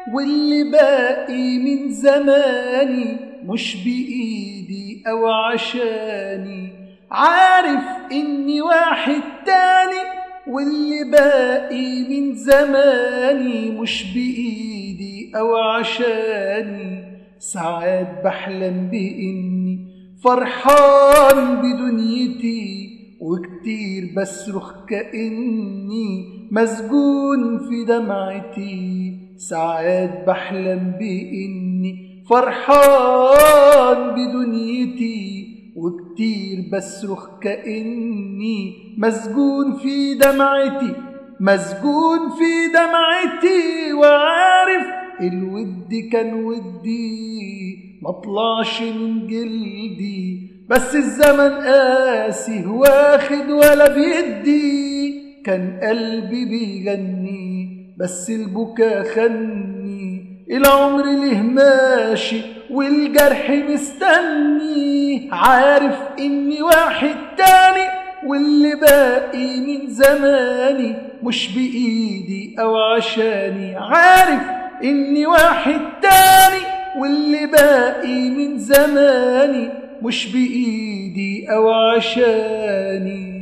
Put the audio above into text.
واللي باقي من زماني مش بإيدي أو عشاني عارف إني واحد تاني واللي باقي من زماني مش بإيدي أو عشاني ساعات بحلم بإني فرحان بدنيتي وكتير بصرخ كأني مسجون في دمعتي ساعات بحلم بإني فرحان بدنيتي وكتير بصرخ كأني مسجون في دمعتي مسجون في دمعتي وعارف الود كان ودي مطلعش من جلدي بس الزمن قاسي واخد ولا بيدي كان قلبي بيغني بس البكا خني العمر له ماشي والجرح مستني عارف اني واحد تاني واللي باقي من زماني مش بإيدي أو عشاني عارف إني واحد تاني واللي باقي من زماني مش بإيدي أو عشاني